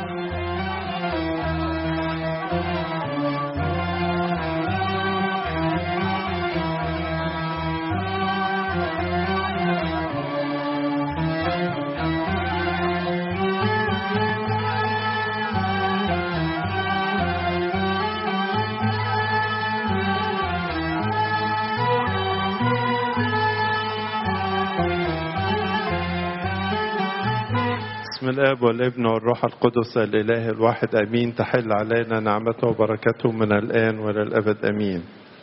بسم الاب والابن والروح القدس الاله الواحد امين تحل علينا نعمته وبركته من الان والى الابد امين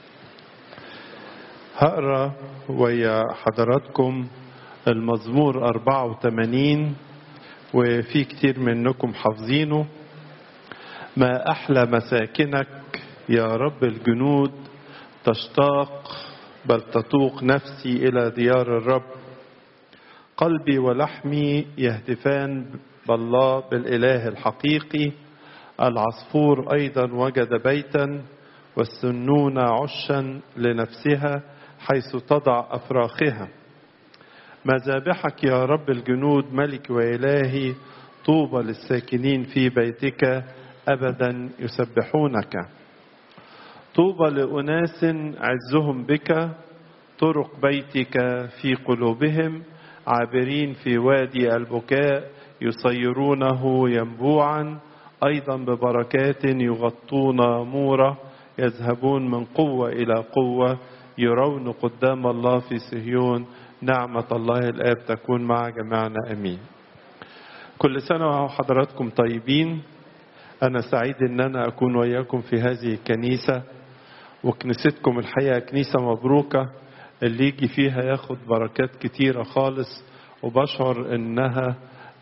هقرا ويا حضراتكم المزمور 84 وفي كتير منكم حافظينه ما احلى مساكنك يا رب الجنود تشتاق بل تطوق نفسي الى ديار الرب قلبي ولحمي يهتفان بالله بالاله الحقيقي العصفور ايضا وجد بيتا والسنون عشا لنفسها حيث تضع افراخها مذابحك يا رب الجنود ملك والهي طوبى للساكنين في بيتك ابدا يسبحونك طوبى لاناس عزهم بك طرق بيتك في قلوبهم عابرين في وادي البكاء يصيرونه ينبوعا ايضا ببركات يغطون مورة يذهبون من قوة إلى قوة يرون قدام الله في صهيون نعمة الله الآب تكون مع جميعنا أمين كل سنة وحضراتكم طيبين أنا سعيد أن أنا أكون وياكم في هذه الكنيسة وكنيستكم الحقيقة كنيسة مبروكة اللي يجي فيها ياخد بركات كتيرة خالص وبشعر انها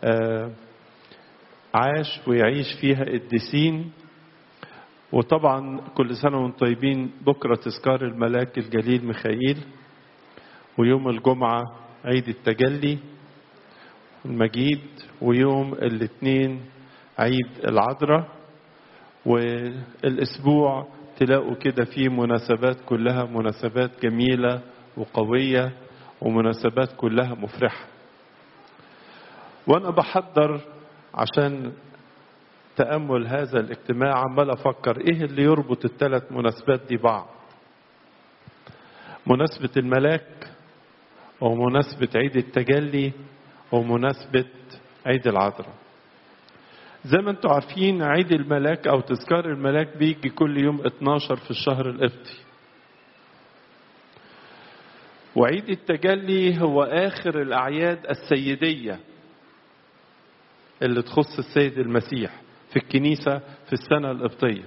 عاش ويعيش فيها قديسين وطبعا كل سنة وانتم طيبين بكرة تذكار الملاك الجليل ميخائيل ويوم الجمعة عيد التجلي المجيد ويوم الاثنين عيد العذراء والاسبوع تلاقوا كده فيه مناسبات كلها مناسبات جميلة وقوية ومناسبات كلها مفرحة وأنا بحضر عشان تأمل هذا الاجتماع عمال أفكر إيه اللي يربط الثلاث مناسبات دي بعض مناسبة الملاك ومناسبة عيد التجلي ومناسبة عيد العذراء زي ما انتم عارفين عيد الملاك او تذكار الملاك بيجي كل يوم 12 في الشهر القبطي وعيد التجلي هو آخر الأعياد السيدية اللي تخص السيد المسيح في الكنيسة في السنة القبطية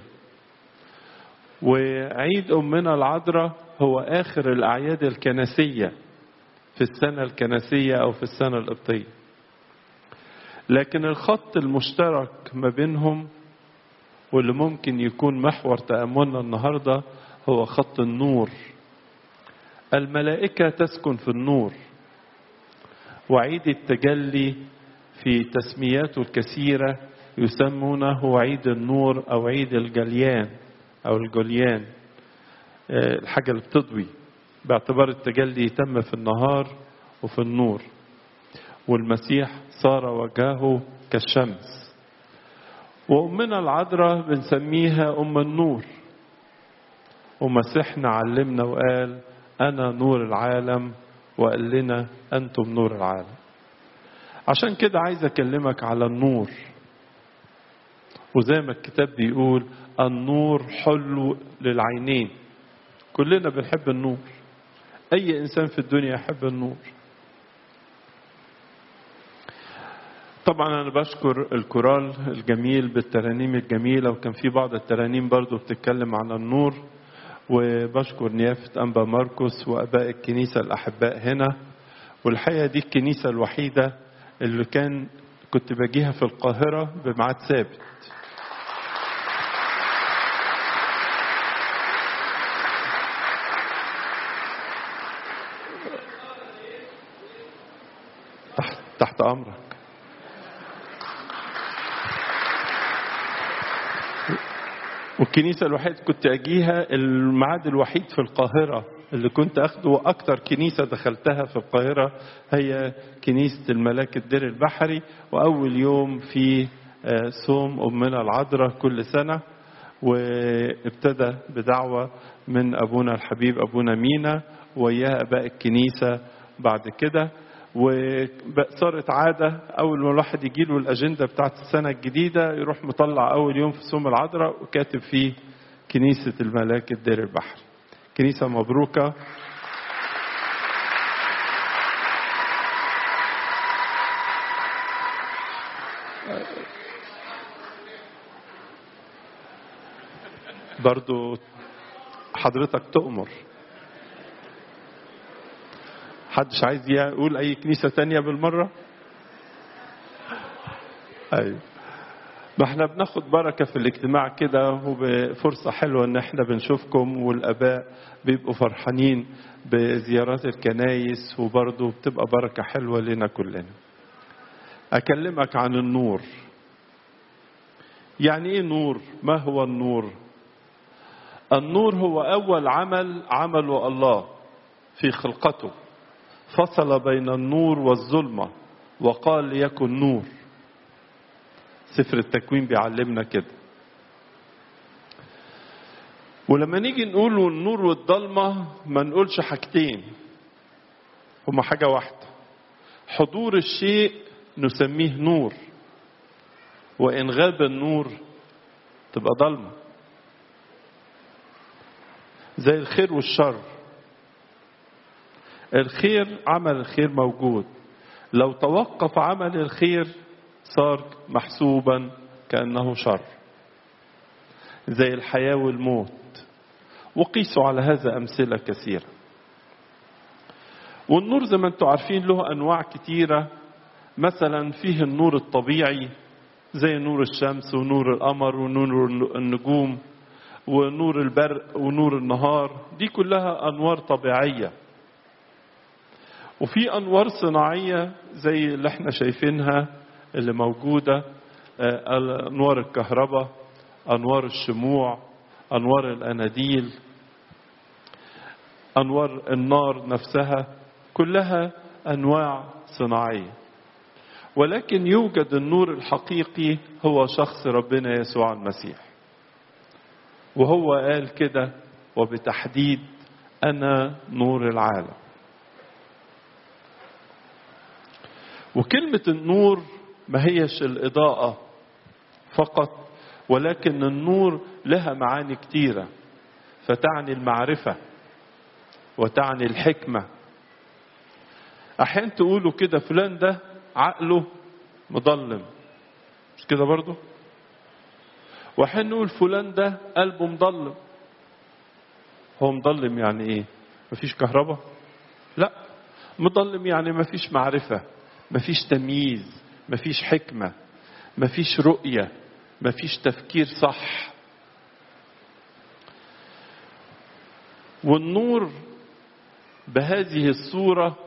وعيد أمنا العذراء هو آخر الأعياد الكنسية في السنة الكنسية أو في السنة القبطية لكن الخط المشترك ما بينهم واللي ممكن يكون محور تأملنا النهاردة هو خط النور الملائكة تسكن في النور وعيد التجلي في تسمياته الكثيرة يسمونه عيد النور أو عيد الجليان أو الجليان الحاجة اللي بتضوي باعتبار التجلي تم في النهار وفي النور والمسيح صار وجهه كالشمس وأمنا العذراء بنسميها أم النور ومسيحنا علمنا وقال أنا نور العالم وقال لنا أنتم نور العالم عشان كده عايز أكلمك على النور وزي ما الكتاب بيقول النور حلو للعينين كلنا بنحب النور أي إنسان في الدنيا يحب النور طبعا أنا بشكر الكورال الجميل بالترانيم الجميلة وكان في بعض الترانيم برضو بتتكلم عن النور وبشكر نيافة أنبا ماركوس وأباء الكنيسة الأحباء هنا والحقيقة دي الكنيسة الوحيدة اللي كان كنت باجيها في القاهرة بميعاد ثابت تحت, تحت أمرك والكنيسة الوحيدة كنت أجيها الميعاد الوحيد في القاهرة اللي كنت أخده وأكتر كنيسة دخلتها في القاهرة هي كنيسة الملاك الدير البحري وأول يوم في صوم أمنا العذراء كل سنة وابتدى بدعوة من أبونا الحبيب أبونا مينا وإياه أباء الكنيسة بعد كده وصارت عادة أول ما الواحد يجي له الأجندة بتاعت السنة الجديدة يروح مطلع أول يوم في صوم العذراء وكاتب فيه كنيسة الملاك الدير البحر كنيسة مبروكة برضو حضرتك تؤمر حدش عايز يقول اي كنيسة تانية بالمرة ايوه ما احنا بناخد بركة في الاجتماع كده وبفرصة حلوة ان احنا بنشوفكم والاباء بيبقوا فرحانين بزيارات الكنايس وبرضه بتبقى بركة حلوة لنا كلنا اكلمك عن النور يعني ايه نور ما هو النور النور هو اول عمل عمله الله في خلقته فصل بين النور والظلمه وقال ليكن نور سفر التكوين بيعلمنا كده ولما نيجي نقول النور والضلمه ما نقولش حاجتين هما حاجه واحده حضور الشيء نسميه نور وان غاب النور تبقى ضلمه زي الخير والشر الخير عمل الخير موجود لو توقف عمل الخير صار محسوبا كأنه شر زي الحياة والموت وقيسوا على هذا أمثلة كثيرة والنور زي ما انتم عارفين له أنواع كثيرة مثلا فيه النور الطبيعي زي نور الشمس ونور القمر ونور النجوم ونور البرق ونور النهار دي كلها انوار طبيعيه وفي انوار صناعيه زي اللي احنا شايفينها اللي موجوده انوار الكهرباء انوار الشموع انوار الاناديل انوار النار نفسها كلها انواع صناعيه ولكن يوجد النور الحقيقي هو شخص ربنا يسوع المسيح وهو قال كده وبتحديد انا نور العالم وكلمه النور ما هيش الاضاءه فقط ولكن النور لها معاني كتيره فتعني المعرفه وتعني الحكمه احيانا تقولوا كده فلان ده عقله مضلم مش كده برضه وحين نقول فلان ده قلبه مضلم هو مضلم يعني ايه مفيش كهرباء لا مضلم يعني مفيش معرفة مفيش تمييز مفيش حكمة مفيش رؤية مفيش تفكير صح والنور بهذه الصورة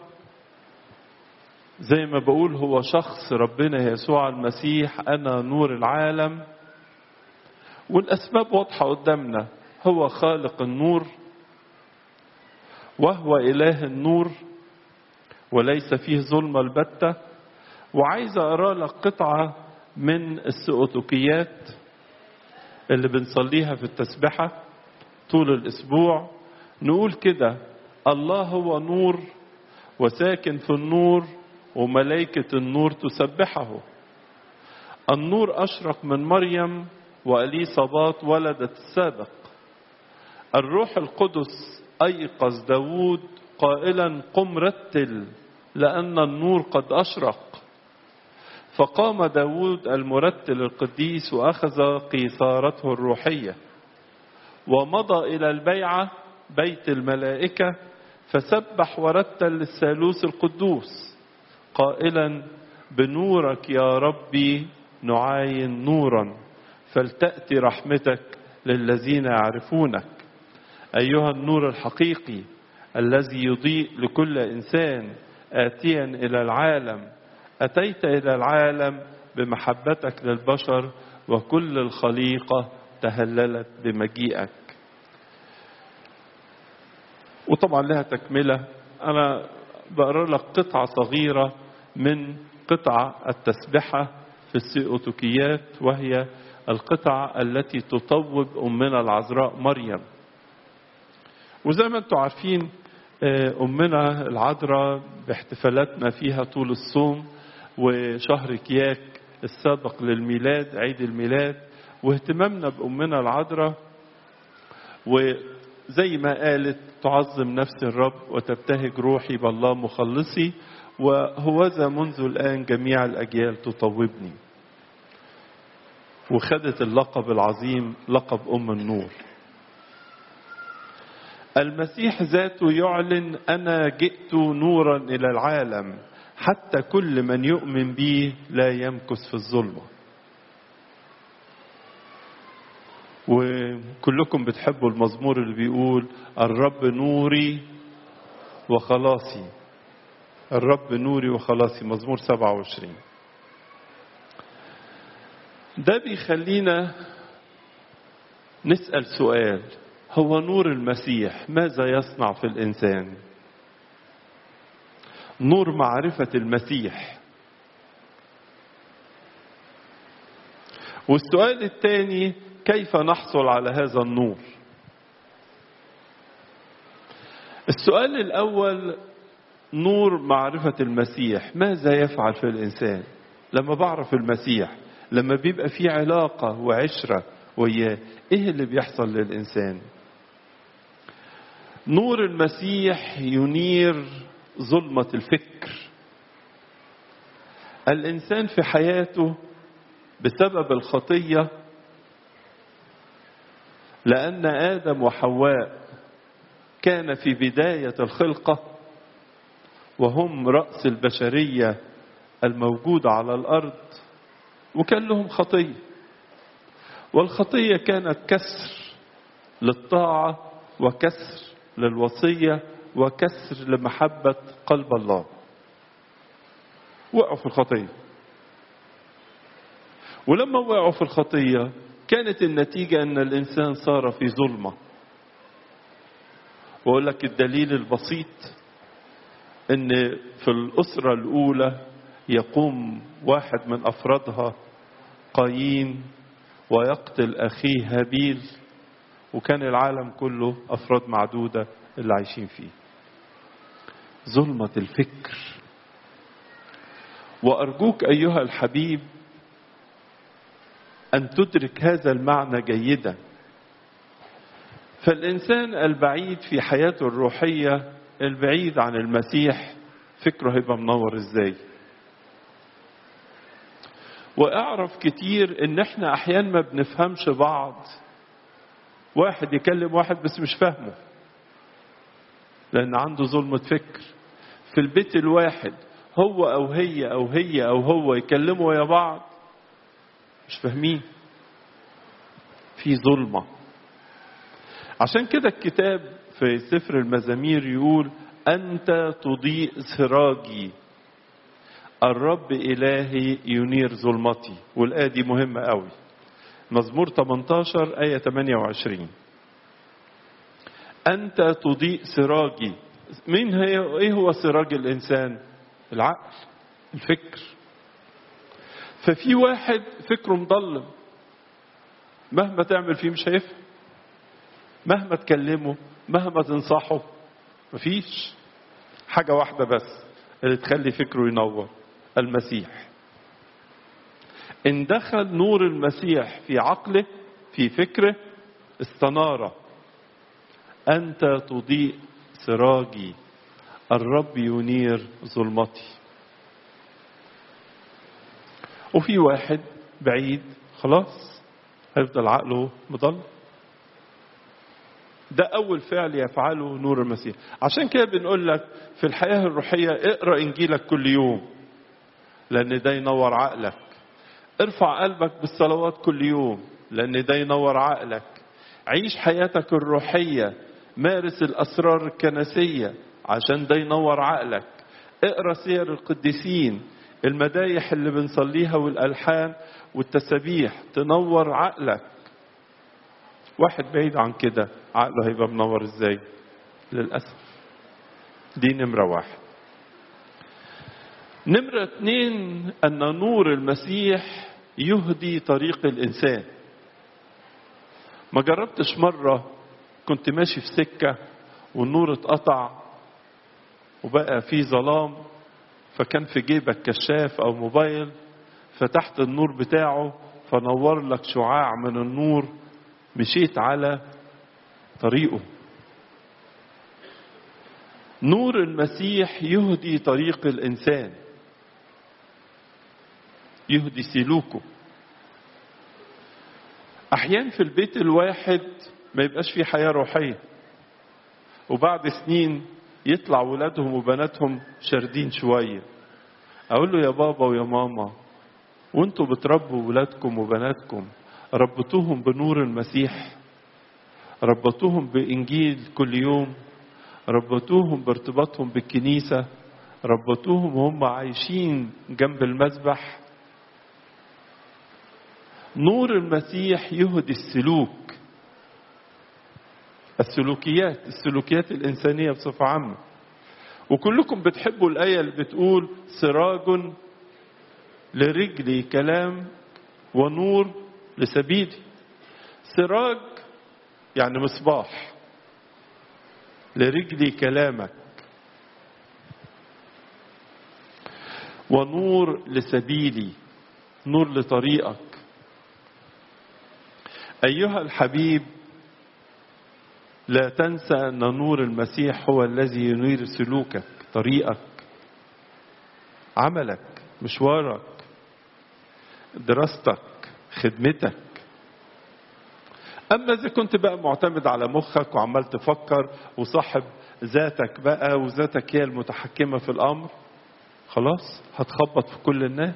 زي ما بقول هو شخص ربنا يسوع المسيح أنا نور العالم والأسباب واضحة قدامنا هو خالق النور وهو إله النور وليس فيه ظلم البتة وعايز أقرأ لك قطعة من السؤتوكيات اللي بنصليها في التسبحة طول الأسبوع نقول كده الله هو نور وساكن في النور وملائكة النور تسبحه النور أشرق من مريم وأليصابات ولدت السابق الروح القدس أيقظ داود قائلا قم رتل لأن النور قد أشرق فقام داود المرتل القديس وأخذ قيثارته الروحية ومضى إلى البيعة بيت الملائكة فسبح ورتل للثالوث القدوس قائلا بنورك يا ربي نعاين نورا فلتأتي رحمتك للذين يعرفونك أيها النور الحقيقي الذي يضيء لكل إنسان آتيا إلى العالم أتيت إلى العالم بمحبتك للبشر وكل الخليقة تهللت بمجيئك وطبعا لها تكملة أنا بقرأ لك قطعة صغيرة من قطعة التسبحة في السيئوتوكيات وهي القطعة التي تطوب أمنا العذراء مريم وزي ما انتم عارفين أمنا العذراء باحتفالاتنا فيها طول الصوم وشهر كياك السابق للميلاد عيد الميلاد واهتمامنا بأمنا العذراء وزي ما قالت تعظم نفس الرب وتبتهج روحي بالله مخلصي وهوذا منذ الآن جميع الأجيال تطوبني وخدت اللقب العظيم لقب أم النور المسيح ذاته يعلن أنا جئت نورا إلى العالم حتى كل من يؤمن بي لا يمكث في الظلمة وكلكم بتحبوا المزمور اللي بيقول الرب نوري وخلاصي الرب نوري وخلاصي مزمور 27 ده بيخلينا نسأل سؤال هو نور المسيح ماذا يصنع في الإنسان نور معرفة المسيح والسؤال الثاني كيف نحصل على هذا النور السؤال الأول نور معرفة المسيح ماذا يفعل في الإنسان لما بعرف المسيح لما بيبقى في علاقة وعشرة وياه إيه اللي بيحصل للإنسان نور المسيح ينير ظلمة الفكر الإنسان في حياته بسبب الخطية لأن آدم وحواء كان في بداية الخلقة وهم رأس البشرية الموجودة على الأرض وكان لهم خطية والخطية كانت كسر للطاعة وكسر للوصية وكسر لمحبة قلب الله وقعوا في الخطية ولما وقعوا في الخطية كانت النتيجة أن الإنسان صار في ظلمة وأقول لك الدليل البسيط أن في الأسرة الأولى يقوم واحد من أفرادها قايين ويقتل أخيه هابيل وكان العالم كله أفراد معدودة اللي عايشين فيه ظلمة الفكر وأرجوك أيها الحبيب أن تدرك هذا المعنى جيدا فالإنسان البعيد في حياته الروحية البعيد عن المسيح فكره هيبقى منور ازاي واعرف كتير ان احنا احيانا ما بنفهمش بعض واحد يكلم واحد بس مش فاهمه لان عنده ظلمة فكر في البيت الواحد هو او هي او هي او هو يكلموا يا بعض مش فاهمين في ظلمة عشان كده الكتاب في سفر المزامير يقول أنت تضيء سراجي الرب إلهي ينير ظلمتي والآية دي مهمة قوي مزمور 18 آية 28 أنت تضيء سراجي مين هي إيه هو سراج الإنسان العقل الفكر ففي واحد فكره مضلم مهما تعمل فيه مش هيفهم مهما تكلمه مهما تنصحه مفيش حاجة واحدة بس اللي تخلي فكره ينور المسيح إن دخل نور المسيح في عقله في فكره استنار أنت تضيء سراجي الرب ينير ظلمتي وفي واحد بعيد خلاص هيفضل عقله مضل ده أول فعل يفعله نور المسيح عشان كده بنقول لك في الحياة الروحية اقرأ إنجيلك كل يوم لأن ده ينور عقلك ارفع قلبك بالصلوات كل يوم لأن ده ينور عقلك عيش حياتك الروحية مارس الأسرار الكنسية عشان ده ينور عقلك اقرأ سير القديسين المدايح اللي بنصليها والألحان والتسابيح تنور عقلك واحد بعيد عن كده عقله هيبقى منور ازاي للأسف دي نمرة واحد نمرة اتنين أن نور المسيح يهدي طريق الإنسان ما جربتش مرة كنت ماشي في سكة والنور اتقطع وبقى في ظلام فكان في جيبك كشاف أو موبايل فتحت النور بتاعه فنور لك شعاع من النور مشيت على طريقه نور المسيح يهدي طريق الإنسان يهدي سلوكه أحيانا في البيت الواحد ما يبقاش فيه حياة روحية وبعد سنين يطلع ولادهم وبناتهم شاردين شوية أقول له يا بابا ويا ماما وانتوا بتربوا ولادكم وبناتكم ربطوهم بنور المسيح ربطوهم بإنجيل كل يوم ربطوهم بارتباطهم بالكنيسة ربطوهم وهم عايشين جنب المذبح نور المسيح يهدي السلوك السلوكيات السلوكيات الإنسانية بصفة عامة وكلكم بتحبوا الآية اللي بتقول سراج لرجلي كلام ونور لسبيلي سراج يعني مصباح لرجلي كلامك ونور لسبيلي نور لطريقك ايها الحبيب لا تنسى ان نور المسيح هو الذي ينير سلوكك طريقك عملك مشوارك دراستك خدمتك اما اذا كنت بقى معتمد على مخك وعمال تفكر وصاحب ذاتك بقى وذاتك هي المتحكمه في الامر خلاص هتخبط في كل الناس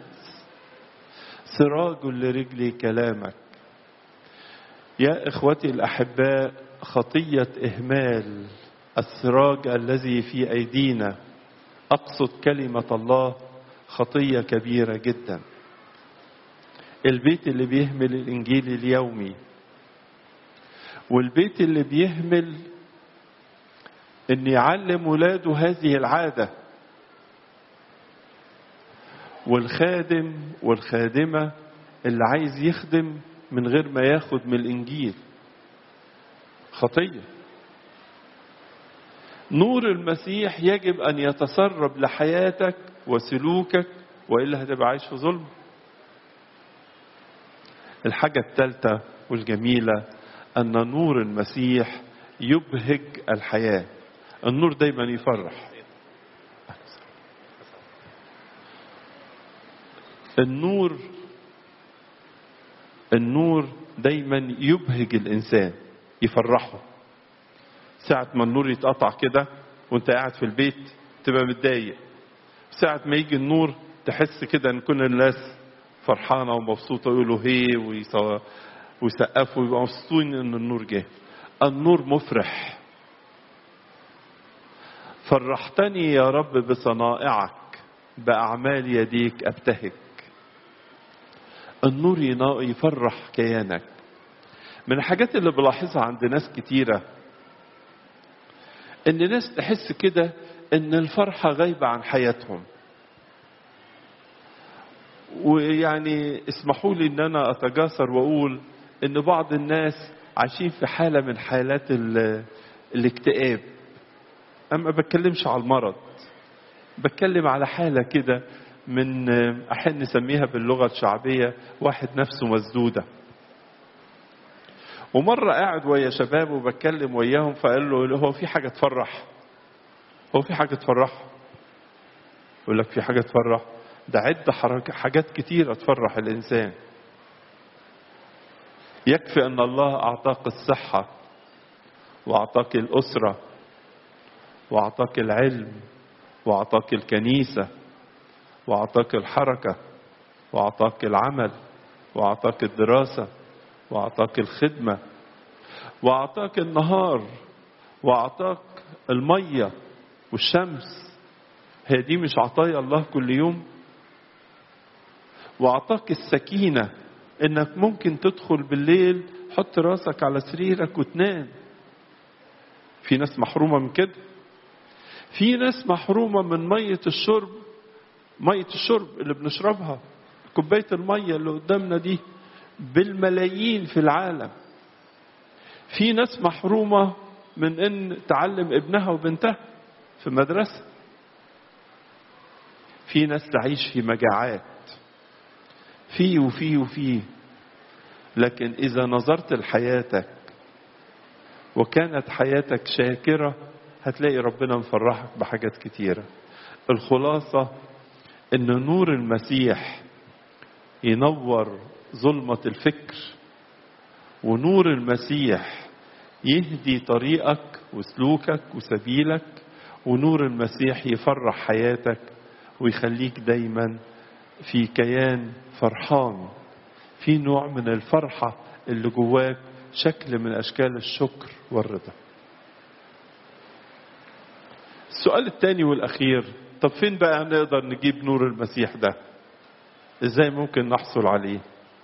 سراج لرجلي كلامك يا اخوتي الاحباء خطيه اهمال السراج الذي في ايدينا اقصد كلمه الله خطيه كبيره جدا البيت اللي بيهمل الانجيل اليومي والبيت اللي بيهمل ان يعلم ولاده هذه العاده والخادم والخادمه اللي عايز يخدم من غير ما ياخد من الانجيل خطيه نور المسيح يجب ان يتسرب لحياتك وسلوكك والا هتبقى عايش في ظلم الحاجه الثالثه والجميله ان نور المسيح يبهج الحياه النور دايما يفرح النور النور دايما يبهج الانسان يفرحه ساعة ما النور يتقطع كده وانت قاعد في البيت تبقى متضايق ساعة ما يجي النور تحس كده ان كل الناس فرحانة ومبسوطة يقولوا هي ويسقفوا ويبقوا مبسوطين ان النور جه النور مفرح فرحتني يا رب بصنائعك بأعمال يديك أبتهج النور يفرح كيانك من الحاجات اللي بلاحظها عند ناس كتيرة ان ناس تحس كده ان الفرحة غايبة عن حياتهم ويعني اسمحوا لي ان انا اتجاسر واقول ان بعض الناس عايشين في حالة من حالات الاكتئاب اما بتكلمش على المرض بتكلم على حالة كده من أحيانا نسميها باللغة الشعبية واحد نفسه مسدودة ومرة قاعد ويا شباب وبتكلم وياهم فقال له هو في حاجة تفرح هو في حاجة تفرح يقول لك في حاجة تفرح ده عد حاجات كتيرة تفرح الإنسان يكفي أن الله أعطاك الصحة وأعطاك الأسرة وأعطاك العلم وأعطاك الكنيسة وأعطاك الحركة وأعطاك العمل وأعطاك الدراسة وأعطاك الخدمة وأعطاك النهار وأعطاك المية والشمس هي دي مش عطايا الله كل يوم وأعطاك السكينة إنك ممكن تدخل بالليل حط راسك على سريرك وتنام في ناس محرومة من كده في ناس محرومة من مية الشرب مية الشرب اللي بنشربها كوباية المية اللي قدامنا دي بالملايين في العالم في ناس محرومة من ان تعلم ابنها وبنتها في مدرسة في ناس تعيش في مجاعات في وفي وفي لكن إذا نظرت لحياتك وكانت حياتك شاكرة هتلاقي ربنا مفرحك بحاجات كتيرة الخلاصة ان نور المسيح ينور ظلمة الفكر ونور المسيح يهدي طريقك وسلوكك وسبيلك ونور المسيح يفرح حياتك ويخليك دايما في كيان فرحان في نوع من الفرحة اللي جواك شكل من أشكال الشكر والرضا السؤال الثاني والأخير طب فين بقى نقدر نجيب نور المسيح ده ازاي ممكن نحصل عليه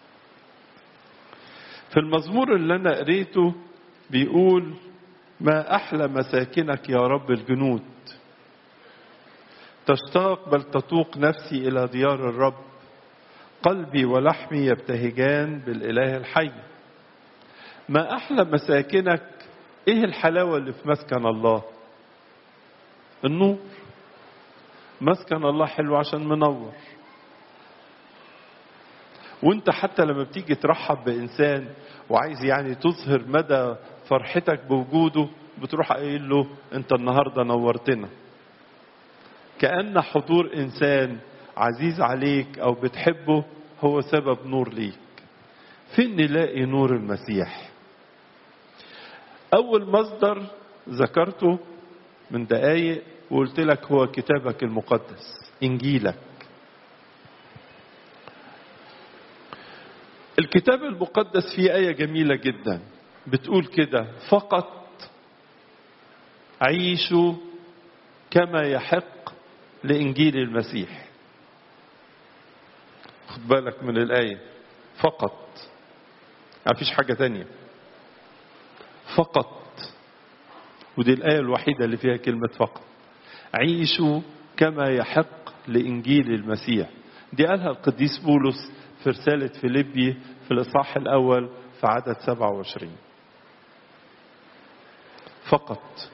في المزمور اللي انا قريته بيقول ما احلى مساكنك يا رب الجنود تشتاق بل تتوق نفسي الى ديار الرب قلبي ولحمي يبتهجان بالاله الحي ما احلى مساكنك ايه الحلاوه اللي في مسكن الله النور مسكن الله حلو عشان منور وانت حتى لما بتيجي ترحب بانسان وعايز يعني تظهر مدى فرحتك بوجوده بتروح قايل له انت النهارده نورتنا كأن حضور انسان عزيز عليك او بتحبه هو سبب نور ليك فين نلاقي نور المسيح اول مصدر ذكرته من دقايق وقلت لك هو كتابك المقدس انجيلك الكتاب المقدس فيه آية جميلة جدا بتقول كده فقط عيشوا كما يحق لإنجيل المسيح خد بالك من الآية فقط ما فيش حاجة تانية فقط ودي الآية الوحيدة اللي فيها كلمة فقط عيشوا كما يحق لإنجيل المسيح دي قالها القديس بولس في رسالة فيليبي في الإصحاح الأول في عدد 27 فقط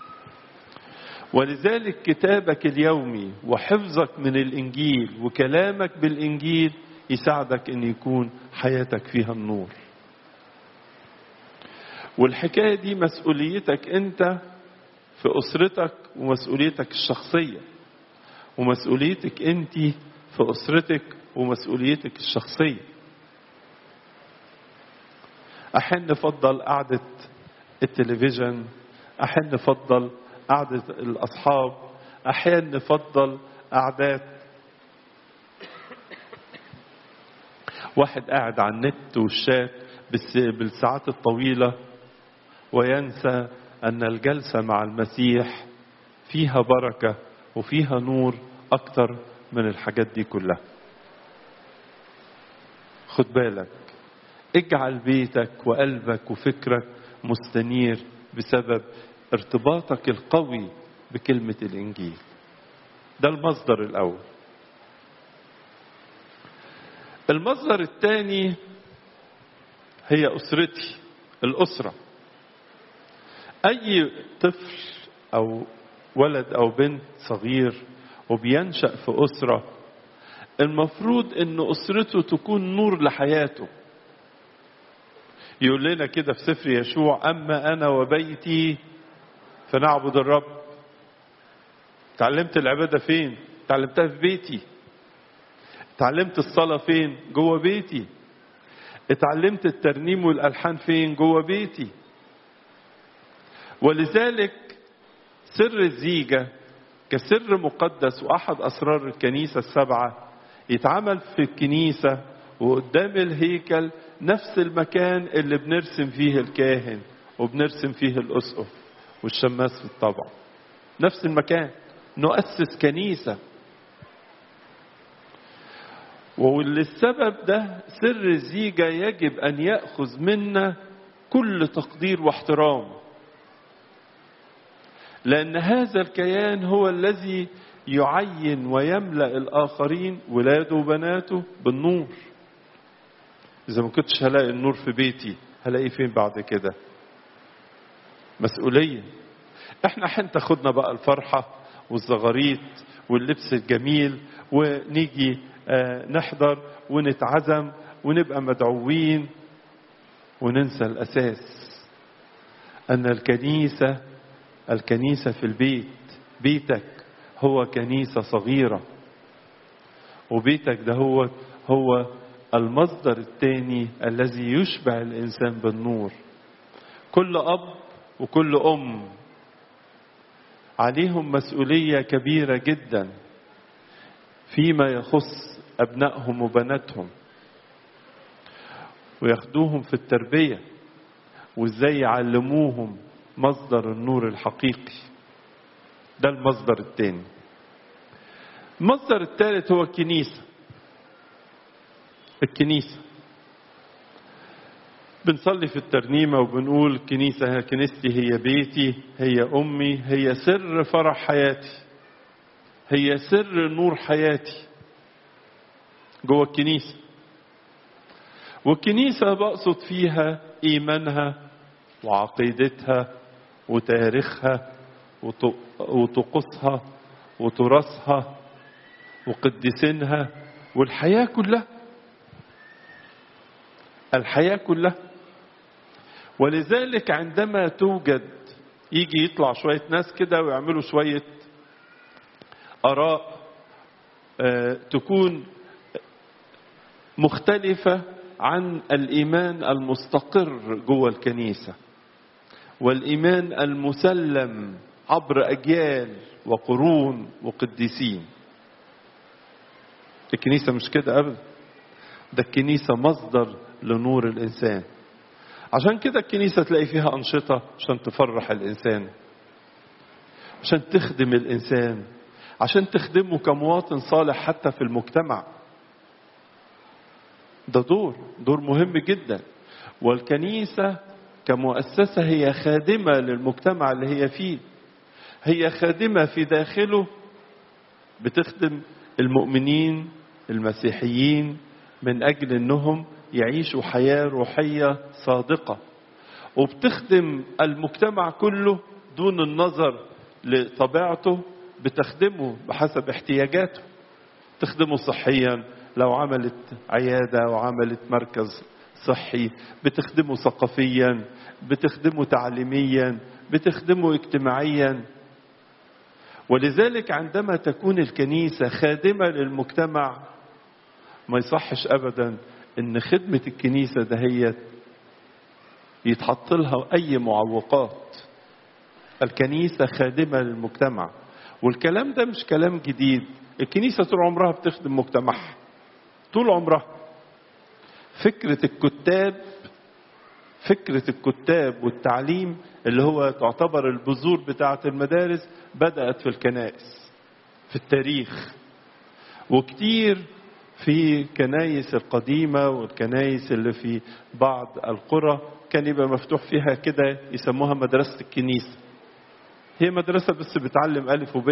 ولذلك كتابك اليومي وحفظك من الإنجيل وكلامك بالإنجيل يساعدك أن يكون حياتك فيها النور والحكاية دي مسؤوليتك أنت في أسرتك ومسؤوليتك الشخصية ومسؤوليتك أنت في أسرتك ومسؤوليتك الشخصية أحيانا نفضل قعدة التلفزيون أحيانا نفضل قعدة الأصحاب أحيانا نفضل قعدات واحد قاعد على النت والشات بالساعات الطويلة وينسى أن الجلسة مع المسيح فيها بركة وفيها نور أكتر من الحاجات دي كلها خد بالك اجعل بيتك وقلبك وفكرك مستنير بسبب ارتباطك القوي بكلمة الإنجيل ده المصدر الأول المصدر الثاني هي أسرتي الأسرة أي طفل أو ولد أو بنت صغير وبينشأ في أسرة المفروض أن أسرته تكون نور لحياته يقول لنا كده في سفر يشوع أما أنا وبيتي فنعبد الرب تعلمت العبادة فين تعلمتها في بيتي اتعلمت الصلاة فين جوه بيتي اتعلمت الترنيم والألحان فين جوه بيتي ولذلك سر الزيجة كسر مقدس وأحد أسرار الكنيسة السبعة يتعمل في الكنيسة وقدام الهيكل نفس المكان اللي بنرسم فيه الكاهن وبنرسم فيه الأسقف والشماس في الطبع نفس المكان نؤسس كنيسة وللسبب ده سر الزيجة يجب أن يأخذ منا كل تقدير واحترام لأن هذا الكيان هو الذي يعين ويملأ الآخرين ولاده وبناته بالنور إذا ما كنتش هلاقي النور في بيتي هلاقيه فين بعد كده مسؤولية احنا حين تاخدنا بقى الفرحة والزغاريت واللبس الجميل ونيجي آه نحضر ونتعزم ونبقى مدعوين وننسى الأساس أن الكنيسة الكنيسة في البيت بيتك هو كنيسة صغيرة وبيتك ده هو هو المصدر الثاني الذي يشبع الإنسان بالنور كل أب وكل أم عليهم مسؤولية كبيرة جدا فيما يخص أبنائهم وبناتهم وياخدوهم في التربية وإزاي يعلموهم مصدر النور الحقيقي ده المصدر الثاني المصدر الثالث هو الكنيسة الكنيسة بنصلي في الترنيمة وبنقول الكنيسة كنيستي هي بيتي هي أمي هي سر فرح حياتي هي سر نور حياتي جوه الكنيسة والكنيسة بقصد فيها إيمانها وعقيدتها وتاريخها وطقوسها وتراثها وقدسينها والحياة كلها الحياة كلها ولذلك عندما توجد يجي يطلع شوية ناس كده ويعملوا شوية آراء آه تكون مختلفة عن الإيمان المستقر جوه الكنيسة والإيمان المسلم عبر أجيال وقرون وقديسين الكنيسة مش كده أبدا ده الكنيسة مصدر لنور الإنسان عشان كده الكنيسة تلاقي فيها أنشطة عشان تفرح الإنسان عشان تخدم الإنسان عشان تخدمه كمواطن صالح حتى في المجتمع ده دور دور مهم جدا والكنيسة كمؤسسة هي خادمة للمجتمع اللي هي فيه هي خادمة في داخله بتخدم المؤمنين المسيحيين من أجل أنهم يعيشوا حياة روحية صادقة وبتخدم المجتمع كله دون النظر لطبيعته بتخدمه بحسب احتياجاته تخدمه صحيا لو عملت عيادة وعملت مركز صحي بتخدمه ثقافيا بتخدمه تعليميا بتخدمه اجتماعيا ولذلك عندما تكون الكنيسة خادمة للمجتمع ما يصحش أبدا ان خدمة الكنيسة دهيت يتحط لها اي معوقات الكنيسة خادمة للمجتمع والكلام ده مش كلام جديد الكنيسة طول عمرها بتخدم مجتمعها طول عمرها فكرة الكتاب فكرة الكتاب والتعليم اللي هو تعتبر البذور بتاعة المدارس بدأت في الكنائس في التاريخ وكتير في كنايس القديمة والكنايس اللي في بعض القرى كان يبقى مفتوح فيها كده يسموها مدرسة الكنيسة هي مدرسة بس بتعلم ألف وب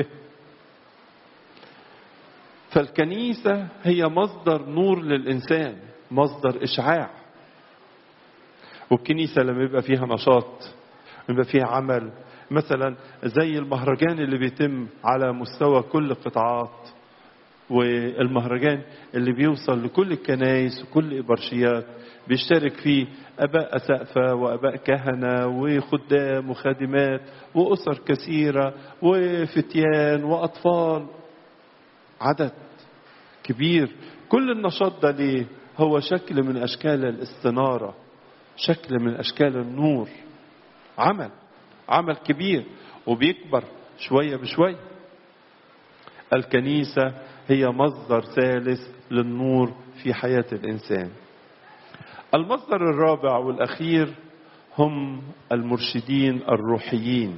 فالكنيسة هي مصدر نور للإنسان مصدر إشعاع والكنيسة لما يبقى فيها نشاط يبقى فيها عمل مثلا زي المهرجان اللي بيتم على مستوى كل القطاعات والمهرجان اللي بيوصل لكل الكنائس وكل إبرشيات بيشترك فيه أباء أسقفة وأباء كهنة وخدام وخادمات وأسر كثيرة وفتيان وأطفال عدد كبير كل النشاط ده ليه هو شكل من أشكال الاستنارة شكل من أشكال النور عمل عمل كبير وبيكبر شوية بشوية الكنيسة هي مصدر ثالث للنور في حياة الإنسان المصدر الرابع والأخير هم المرشدين الروحيين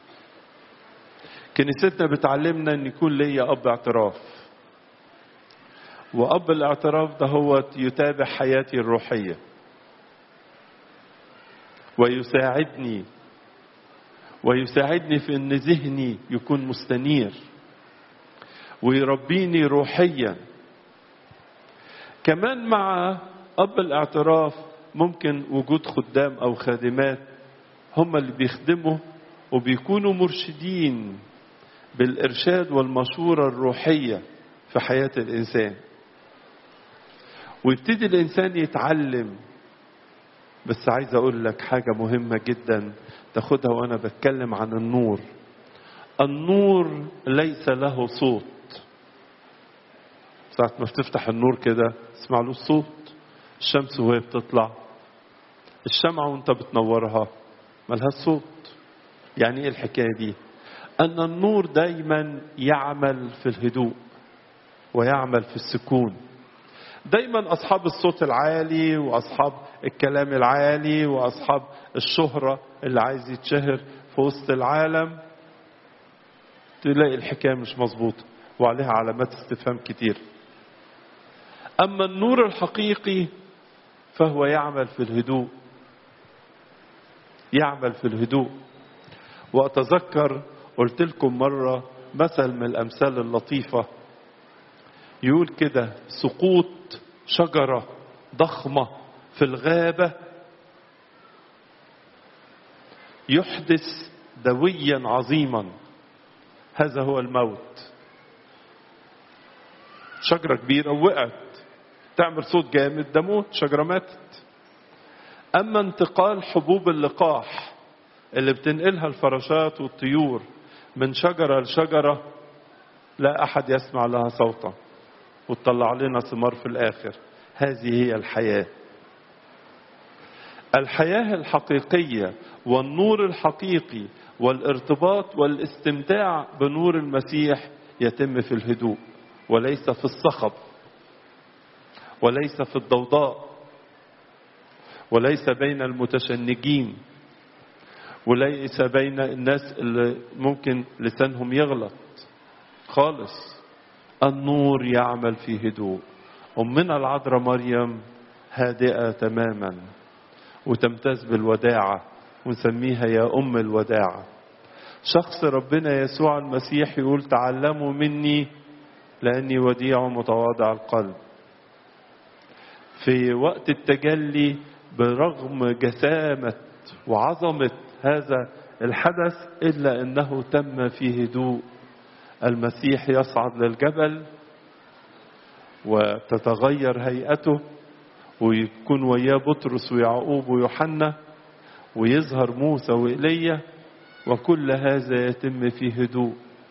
كنيستنا بتعلمنا أن يكون ليا أب اعتراف وأب الاعتراف ده هو يتابع حياتي الروحية ويساعدني ويساعدني في أن ذهني يكون مستنير ويربيني روحيا كمان مع اب الاعتراف ممكن وجود خدام او خادمات هم اللي بيخدموا وبيكونوا مرشدين بالارشاد والمشوره الروحيه في حياه الانسان ويبتدي الانسان يتعلم بس عايز اقول لك حاجه مهمه جدا تاخدها وانا بتكلم عن النور النور ليس له صوت ساعة ما بتفتح النور كده تسمع له الصوت الشمس وهي بتطلع الشمعة وانت بتنورها ملهاش صوت يعني ايه الحكاية دي ان النور دايما يعمل في الهدوء ويعمل في السكون دايما اصحاب الصوت العالي واصحاب الكلام العالي واصحاب الشهرة اللي عايز يتشهر في وسط العالم تلاقي الحكاية مش مظبوطة وعليها علامات استفهام كتير أما النور الحقيقي فهو يعمل في الهدوء يعمل في الهدوء وأتذكر قلت لكم مرة مثل من الأمثال اللطيفة يقول كده سقوط شجرة ضخمة في الغابة يحدث دويا عظيما هذا هو الموت شجرة كبيرة وقعت تعمل صوت جامد ده موت شجرة ماتت أما انتقال حبوب اللقاح اللي بتنقلها الفراشات والطيور من شجرة لشجرة لا أحد يسمع لها صوتا وتطلع لنا ثمار في الآخر هذه هي الحياة الحياة الحقيقية والنور الحقيقي والارتباط والاستمتاع بنور المسيح يتم في الهدوء وليس في الصخب وليس في الضوضاء وليس بين المتشنجين وليس بين الناس اللي ممكن لسانهم يغلط خالص النور يعمل في هدوء أمنا العذراء مريم هادئة تماما وتمتاز بالوداعة ونسميها يا أم الوداعة شخص ربنا يسوع المسيح يقول تعلموا مني لأني وديع متواضع القلب في وقت التجلي برغم جسامة وعظمة هذا الحدث إلا أنه تم في هدوء المسيح يصعد للجبل وتتغير هيئته ويكون وياه بطرس ويعقوب ويوحنا ويظهر موسى وإيليا وكل هذا يتم في هدوء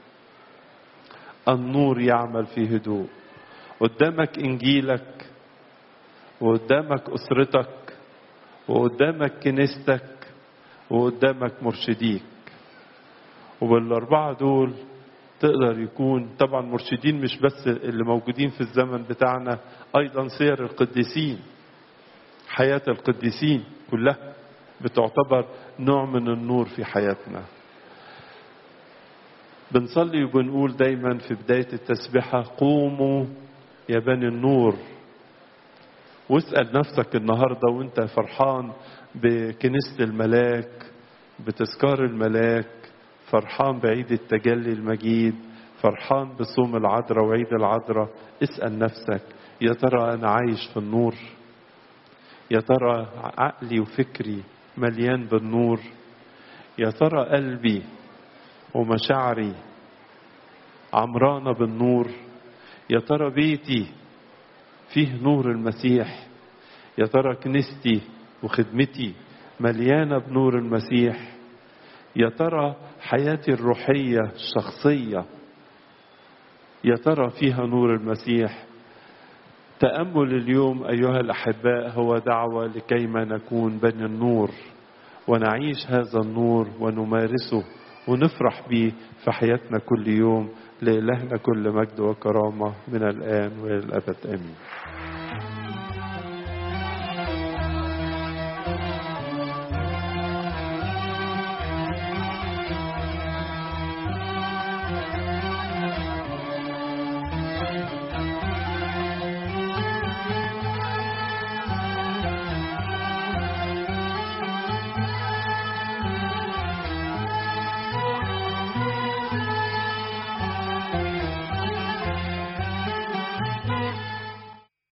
النور يعمل في هدوء قدامك إنجيلك وقدامك أسرتك وقدامك كنيستك وقدامك مرشديك وبالأربعة دول تقدر يكون طبعا مرشدين مش بس اللي موجودين في الزمن بتاعنا أيضا سير القديسين حياة القديسين كلها بتعتبر نوع من النور في حياتنا بنصلي وبنقول دايما في بداية التسبيحة قوموا يا بني النور واسأل نفسك النهاردة وانت فرحان بكنيسة الملاك بتذكار الملاك فرحان بعيد التجلي المجيد فرحان بصوم العذراء وعيد العذراء اسأل نفسك يا ترى أنا عايش في النور يا ترى عقلي وفكري مليان بالنور يا ترى قلبي ومشاعري عمرانة بالنور يا ترى بيتي فيه نور المسيح يا ترى كنيستي وخدمتي مليانة بنور المسيح يا ترى حياتي الروحية الشخصية يا ترى فيها نور المسيح تأمل اليوم أيها الأحباء هو دعوة لكيما نكون بني النور ونعيش هذا النور ونمارسه ونفرح به في حياتنا كل يوم لإلهنا كل مجد وكرامة من الآن وإلى الأبد آمين